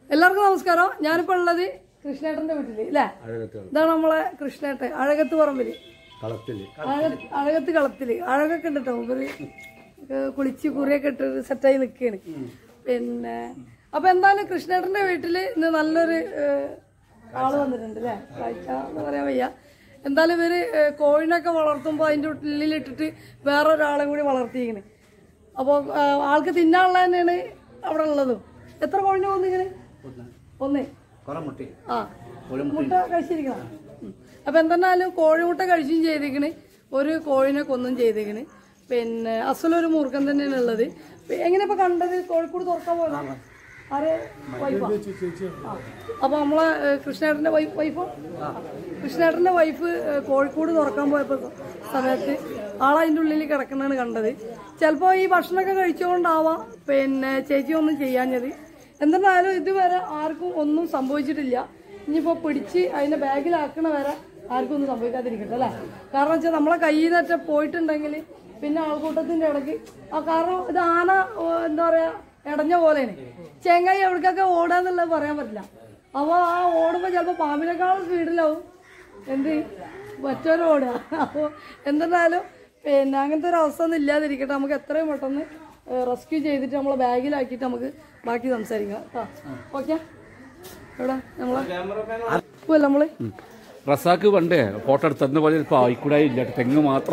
എല്ലാവർക്കും നമസ്കാരം ഞാനിപ്പോ ഉള്ളത് കൃഷ്ണേട്ടന്റെ വീട്ടില് അല്ലേ ഇതാണ് നമ്മളെ കൃഷ്ണേട്ടൻ അഴകത്ത് പറമ്പില് കളത്തില് അഴക- അഴകത്ത് കളത്തില് അഴകൊക്കെ ഉണ്ട് കേട്ടോ ഇവര് ഏഹ് കുളിച്ച് കുറിയൊക്കെ ഇട്ട് സെറ്റായി നിൽക്കുകയാണ് പിന്നെ അപ്പൊ എന്തായാലും കൃഷ്ണേട്ടന്റെ വീട്ടില് ഇന്ന് നല്ലൊരു ഏഹ്, ആള് വന്നിട്ടുണ്ട് അല്ലേ കാഴ്ച എന്ന് പറയാൻ വയ്യ എന്തായാലും ഇവര് ഏഹ്, കോഴിനൊക്കെ വളർത്തുമ്പോൾ അതിന്റെ ഉള്ളിലിട്ടിട്ട് വേറൊരാളെ കൂടി വളർത്തിയിരിക്കണ് അപ്പോൾ ആൾക്ക് തിന്നാനുള്ള തന്നെയാണ് അവിടെ ഉള്ളതും എത്ര കോഴിനെ വന്നിങ്ങനെ ഒന്ന് കൊറമുട്ടി ആ മുട്ട കഴിച്ചിരിക്കണം ഉം. അപ്പൊ എന്തെന്നാലും കോഴിമുട്ട കഴിച്ചും ചെയ്തിരിക്കണ് ഒരു കോഴിനെ കൊന്നും ചെയ്തിരിക്കണ് പിന്നെ അസലൊരു മൂർഖൻ തന്നെയാണ് ഉള്ളത് പി- എങ്ങനെ ഇപ്പൊ കണ്ടത് കോഴിക്കോട് തുറക്കാൻ പോയത് ആരെ വൈഫാ ആ. അപ്പൊ നമ്മളെ ഏഹ്, കൃഷ്ണേട്ടന്റെ വൈഫ് വൈഫോ കൃഷ്ണേട്ടന്റെ വൈഫ് ഏഹ്, കോഴിക്കോട് തുറക്കാൻ പോയപ്പോ സമയത്ത് ആളതിന്റെ ഉള്ളിൽ കിടക്കുന്നതാണ് കണ്ടത് ചിലപ്പോ ഈ ഭക്ഷണമൊക്കെ കഴിച്ചുകൊണ്ടാവാം പിന്നെ ചേച്ചി ഒന്നും ചെയ്യാഞ്ഞത് എന്തെന്നാലും ഇതുവരെ ആർക്കും ഒന്നും സംഭവിച്ചിട്ടില്ല ഇനിയിപ്പോ പിടിച്ച് അതിന്റെ ബാഗിലാക്കണ വരെ ആർക്കും ഒന്നും സംഭവിക്കാതിരിക്കട്ടെ അല്ലേ കാരണം വെച്ചാൽ നമ്മളെ കയ്യിൽ നിന്നൊക്കെ പോയിട്ടുണ്ടെങ്കിൽ പിന്നെ ആൾക്കൂട്ടത്തിന്റെ ഇടയ്ക്ക് ആ കാരണം ഇത് ആന ഓ, എന്താ പറയാ ഇടഞ്ഞ പോലെയാണ് ചെങ്ങായി എവിടേക്കൊക്കെ ഓടാന്നുള്ളത് പറയാൻ പറ്റില്ല അപ്പൊ ആ ഓടുമ്പോ ചിലപ്പോ പാമ്പിനേക്കാളും സ്പീഡിലാവും എന്ത് മറ്റൊരു ഓടുക അപ്പോൾ എന്തെന്നാലും പിന്നെ അങ്ങനത്തെ ഒരു അവസ്ഥ ഒന്നും ഇല്ലാതിരിക്കട്ടെ നമുക്ക് എത്രയും പെട്ടെന്ന് റെസ്ക്യൂ ചെയ്തിട്ട് നമ്മളെ ബാഗിലാക്കിയിട്ട് നമുക്ക് ബാക്കി സംസാരിക്കാം കേട്ടോ ഓക്കെ എവിടെ നമ്മളെ പോവല്ലേ നമ്മള് റസാക്ക് പണ്ടേ ഫോട്ടോ എടുത്തന്ന പോലെ ഇപ്പൊ ആയിക്കൂടായി ഇല്ല തെങ്ങ് മാത്രം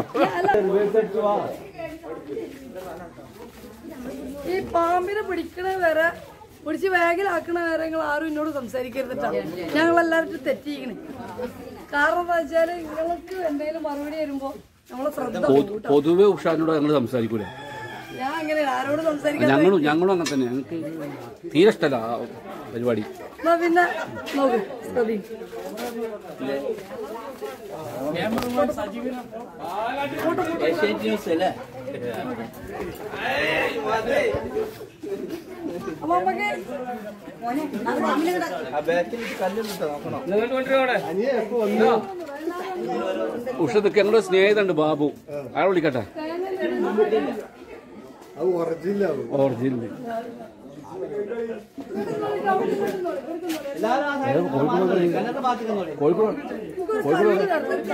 ഈ പാമ്പിനെ പിടിക്കണ വരെ പിടിച്ച് ബാഗിലാക്കണ വരെ നിങ്ങൾ ആരും എന്നോട് സംസാരിക്കരുതിട്ടാ ഞങ്ങൾ എല്ലാവരും തെറ്റിയിരിക്കണേ കാരണം എന്താ വെച്ചാല് നിങ്ങൾക്ക് എന്തെങ്കിലും മറുപടി വരുമ്പോ നമ്മളെ ശ്രദ്ധ പോകും കേട്ടോ. പൊതുവെ ഉഷാനോട് ഞങ്ങൾ സംസാരിക്കൂല ഞാൻ അങ്ങനെ ആരോട് സംസാരിക്കാൻ ഞങ്ങളും ഞങ്ങളും അങ്ങനെ തന്നെ ഞങ്ങൾക്ക് തീരെ ഇഷ്ടമല്ല ആ പരിപാടി എന്നാ പിന്നെ നോക്ക് ശ്രദ്ധി അപ്പൊ നമുക്ക് ഉഷതൊക്കെ ഞങ്ങളുടെ സ്നേഹിതണ്ട് ബാബു അയാൾ വിളിക്കട്ടെ അത് ഒറിജിനലാവും ഒറിജിനൽ കോഴിക്കോട് കോഴിക്കോട്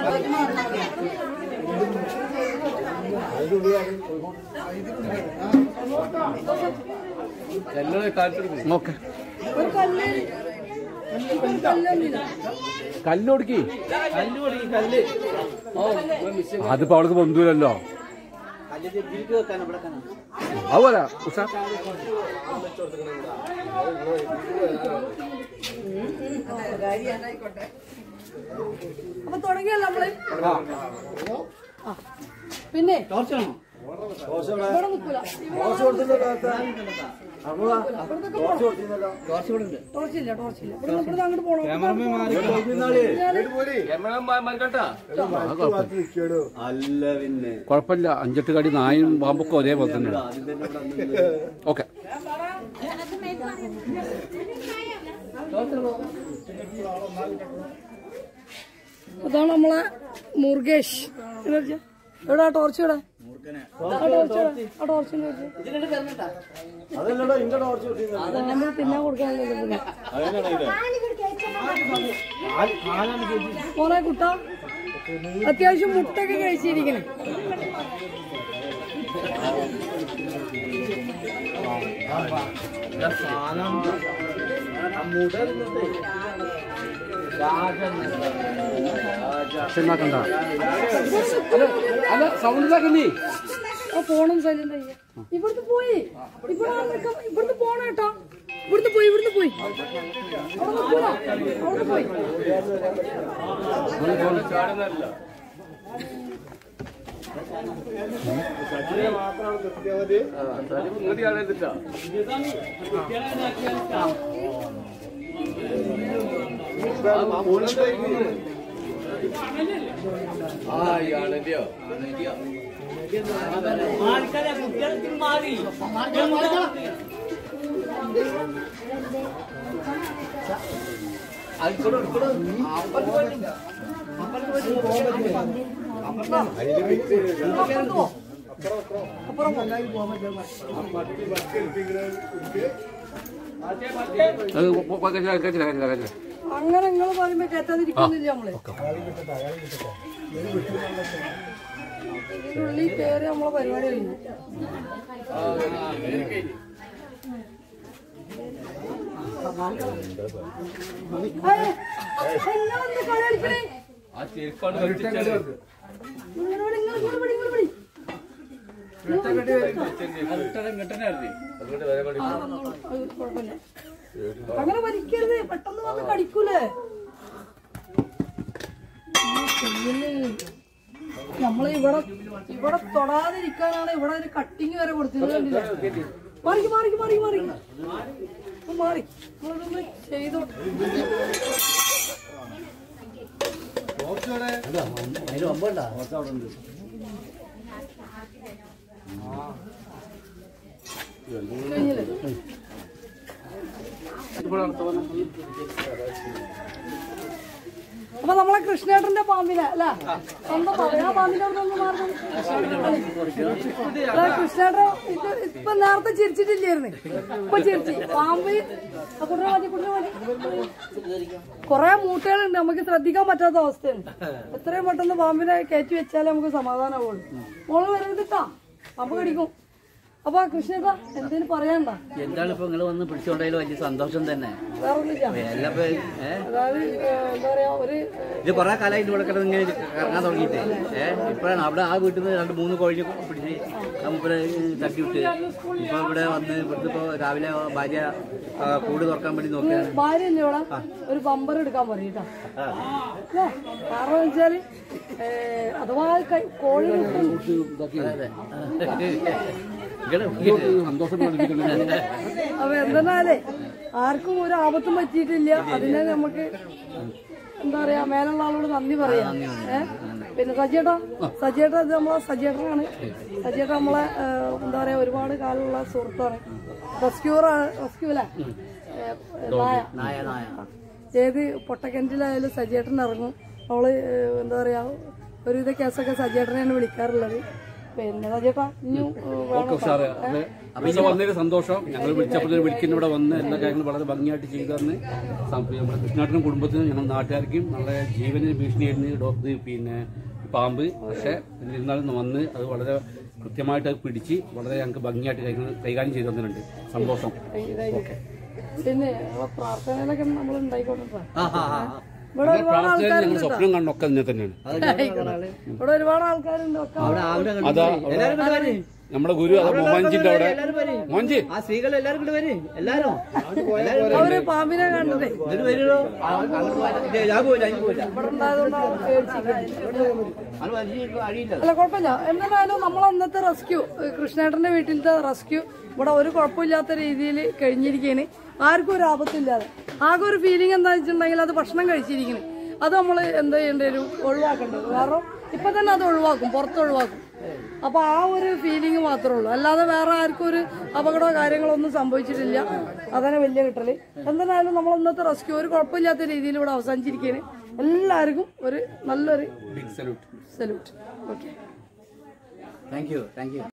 ഓക്കെ ഒരു കല്ല് ഒരു കല്ലൊന്നില്ല കല്ലൊടുക്കി അതിപ്പോ അവൾക്ക് ബന്ധുവില്ലല്ലോ അതുപോലെ ഉഷ അപ്പൊ തുടങ്ങിയല്ലോ നമ്മള് ആ. പിന്നെ ഇവിടെ നിക്കൂല ടോർച്ചില്ല ടോർച്ചില്ല ഇവിടെ ഇവിടെ അങ്ങോട്ട് പോണോ അല്ല പിന്നെ കുഴപ്പമില്ല അഞ്ചെട്ട് കടി നായും പാമ്പൊക്കെ ഒരേപോലെ തന്നെ ഓക്കെ അതാണ് നമ്മളെ മുർഗേഷ് എങ്ങനെ വെച്ചാ? എവിടെ ടോർച്ച് ഇവിടെ ആ ടോർച്ച് എവിടെ? ആ ടോർച്ച് ഇങ്ങ് വെച്ച്. അതല്ലടോ ഇന്റെ ടോർച്ച് കിട്ടിയത് അത് നമ്മൾ തിന്നാൻ കൊടുക്കാനല്ലേ പിന്നെ മോനെ കുട്ട അത്യാവശ്യം മുട്ടൊക്കെ കഴിച്ചിരിക്കണേ ഉണ്ടാക്കണ്ട അല്ല അല്ല സൗണ്ട് ഉണ്ടാക്കുന്നേ ആ ഫോണും സൈലന്റ് ആയി ഇവിടുന്ന് പോയി ഇവിടെ നിൽക്കാം. ഇവിടുന്ന് പോണ കേട്ടോ ഇവിടുന്ന് പോയി ഇവിടുന്ന് പോയി അവിടെ നിൽക്കൂല. അവിടെ പോയി മാത്രമാണ് നിർത്തിയാൽ മതി അപ്പുറത്ത് പോ. അപ്പുറം പോ. അത് പോ- പോ- കഴിച്ചില്ല, കഴിച്ചില്ല, കഴിച്ചില്ല, കഴിച്ചില്ല. അങ്ങനെ നിങ്ങൾ പറയുമ്പോ കേറ്റാതിരിക്കുന്നില്ല നമ്മള് ഇതിന്റെ ഉള്ളിൽ കയറി നമ്മളെ പരിപാടി കഴിഞ്ഞു ഏയ്, നിങ്ങളെന്താ കളി കളിക്കണേ? ഇങ്ങോട്ട് വിട്, ഇങ്ങോട്ട് ഇങ്ങോട്ട് വിട്, ഇങ്ങോട്ട് വിട്. ആ, വന്നോളൂ. അത് കുഴപ്പമില്ല. അങ്ങനെ വലിക്കരുത് പെട്ടെന്ന് വന്ന് കടിക്കൂലേ ആ, ചെയ്യല്ലേ. നമ്മള് ഇവിടെ ഇവിടെ തൊടാതിരിക്കാനാണ് ഇവിടെ ഒരു കട്ടിങ് വരെ കൊടുത്തത് കണ്ടില്ലേ മാറിക്ക് മാറിക്ക് മാറിക്ക് മാറി മാറി നമ്മളതൊന്ന് ചെയ്തോ കഴിഞ്ഞില്ലേ അപ്പൊ നമ്മളെ കൃഷ്ണേട്ടന്റെ പാമ്പിനെ അല്ല സ്വന്തം പാമ്പ്. ആ പാമ്പിന്റെ അവിടെ നിന്ന് മാറി അല്ല, കൃഷ്ണേട്ടൻ ഇത് ഇപ്പൊ നേരത്തെ ചിരിച്ചിട്ടില്ലായിരുന്നു ഇപ്പൊ ചിരിച്ചു പാമ്പ് ആ, കുട്ടനെ മാറ്റി കുട്ടനെ മാറ്റി കൊറേ മൂട്ടകളുണ്ട് നമുക്ക് ശ്രദ്ധിക്കാൻ പറ്റാത്ത അവസ്ഥയാണ് എത്രയും പെട്ടെന്ന് പാമ്പിനെ കയറ്റി വെച്ചാലേ നമുക്ക് സമാധാനമാവുള്ളൂ മോള് വരരുതിട്ടാ പാമ്പ് കടിക്കും അപ്പൊ കൃഷ്ണേട്ടാ എന്തേലും പറയാണ്ട എന്താണ് ഇപ്പൊ നിങ്ങൾ വന്ന് പിടിച്ചോണ്ടായാലും വലിയ സന്തോഷം തന്നെ വേറെ ഒന്നുമില്ല എല്ലാം ഇപ്പൊ, ഏ? അതായത് ഏഹ്, എന്താ പറയാ ഒരു ഇത് കൊറേ കാലമായിട്ട് ഇവിടെ കിടന്ന് ഇങ്ങനെ ഇറങ്ങാൻ തുടങ്ങിയിട്ട് ഏഹ് ഇപ്പോഴാണ് അവിടെ ആ വീട്ടിൽ നിന്ന് രണ്ട് മൂന്ന് കോഴിനെ പിടിച്ച് മുപ്പത് തട്ടി വിട്ട് ഇപ്പൊ ഇവിടെ വന്ന് ഇവിടുന്ന് ഇപ്പൊ രാവിലെ ഭാര്യ ആ, കൂട് തുറക്കാൻ വേണ്ടി നോക്കിയാണ് ഭാര്യ അല്ലേ ഇവിടെ ഒരു ബമ്പർ എടുക്കാൻ പറയട്ടാ കാരണം വെച്ചാല് ഏഹ്, അഥവാ കൈ- കോഴി കിട്ടും ഇങ്ങനെ സന്തോഷം കാണിക്കുന്നുണ്ട്. അപ്പൊ എന്തെന്നാലേ ആർക്കും ഒരു ആപത്തും പറ്റിയിട്ടില്ല അതിനെ നമുക്ക് എന്താ പറയാ മേലുള്ള ആളോട് നന്ദി പറയാം ഏഹ് പിന്നെ സജിയേട്ടാ സജിയേട്ട ഇത് നമ്മളെ സജിയേട്ടനാണ് സജിയേട്ട നമ്മളെ ഏഹ്, എന്താ പറയാ ഒരുപാട് കാലമുള്ള സുഹൃത്താണ് റെസ്ക്യൂർ റെസ്ക്യൂ അല്ലേ ഏഹ്, നായ നായ നായ ഏത് പൊട്ടക്കിണറ്റിലായാലും സജിയേട്ടൻ ഇറങ്ങും അവള് ഏഹ്, എന്താ പറയാ ഒരുവിധ കേസൊക്കെ സജിയേട്ടനെയാണ് വിളിക്കാറുള്ളത് പിന്നെ സജിയേട്ടാ ഇനിയും ഏഹ്, വേണം ഉഷാറ്. അത് ഇവിടെ വന്നതിൽ സന്തോഷം ഞങ്ങൾ വിളിച്ചപ്പോൾ വിളിക്കുന്ന ഇവിടെ വന്ന് എല്ലാ കാര്യങ്ങളും വളരെ ഭംഗിയായിട്ട് ചെയ്തു തന്ന് സം- നമ്മുടെ കൃഷ്ണാട്ടനും കുടുംബത്തിനും ഞങ്ങൾ നാട്ടുകാർക്കും നല്ല ജീവന് ഭീഷണിയായിരുന്നു ഡോക്ടർ പിന്നെ പാമ്പ് പക്ഷേ എന്നിരുന്നാലും വന്ന് അത് വളരെ കൃത്യമായിട്ട് അത് പിടിച്ച് വളരെ ഞങ്ങൾക്ക് ഭംഗിയായിട്ട് കൈകാര്യം- കൈകാര്യം ചെയ്തു തന്നിട്ടുണ്ട് സന്തോഷം ഇതായിരിക്കും. പിന്നെ ആ പ്രാർത്ഥനയിലൊക്കെ നമ്മൾ ഉണ്ടായിക്കോട്ടെ ആ ആ ആ ഇവിടെ ഒരുപാട് പ്രാർത്ഥന ഞങ്ങൾ ആൾക്കാരുണ്ട് കേട്ടോ. സ്വപ്നം കണ്ടൊക്കെ ഇതിനെ തന്നെയാണ് ആയിക്കോട്ടെ. ഇവിടെ ഒരുപാട് ആൾക്കാരുണ്ട് ഒക്കെ അവിടെ ആവിടെ അതാ എല്ലാരും കൂടെ വരും നമ്മുടെ ഗുരു അത് മോഹൻജിന്റെ അവിടെ മോഹൻജി ആ സ്ത്രീകൾ എല്ലാരും കൂടെ വരും എല്ലാരും എല്ലാരും അവര് പാമ്പിനെ കണ്ടതേ എന്നിട്ട് വരുമോ അങ്ങോട്ട് പോരാ. ഇല്ല, ഞാൻ പോയില്ല ഞാൻ പോയില്ല ഇവിടെ ഉണ്ടായതുകൊണ്ടാണ് പേടിച്ചിരിക്കുന്നത്. അത് വലിയ അഴിയില്ല അല്ല കുഴപ്പമില്ല എന്തായാലും നമ്മൾ അന്നത്തെ റെസ്ക്യൂ കൃഷ്ണേട്ടന്റെ വീട്ടിലത്തെ റെസ്ക്യൂ ഇവിടെ ഒരു കുഴപ്പമില്ലാത്ത രീതിയിൽ കഴിഞ്ഞിരിക്കുകയാണ് ആർക്കും ഒരു ആപത്തില്ലാതെ ആകെ ഒരു ഫീലിംഗ് എന്താ വെച്ചിട്ടുണ്ടെങ്കിൽ അത് ഭക്ഷണം കഴിച്ചിരിക്കുന്നത് അത് നമ്മൾ എന്താ ചെയ്യേണ്ടി വരും ഒഴിവാക്കേണ്ടത് കാരണം ഇപ്പൊ തന്നെ അത് ഒഴിവാക്കും പുറത്ത് ഒഴിവാക്കും അപ്പൊ ആ ഒരു ഫീലിംഗ് മാത്രമേ ഉള്ളൂ അല്ലാതെ വേറെ ആർക്കും ഒരു അപകടമോ കാര്യങ്ങളോ ഒന്നും സംഭവിച്ചിട്ടില്ല അതന്നെ വലിയ കിട്ടല് എന്തായാലും നമ്മൾ ഇന്നത്തെ റെസ്ക്യൂ ഒരു കുഴപ്പമില്ലാത്ത രീതിയിൽ ഇവിടെ അവസാനിച്ചിരിക്കുകയാണ് എല്ലാവർക്കും ഒരു നല്ലൊരു big salute salute okay thank you thank U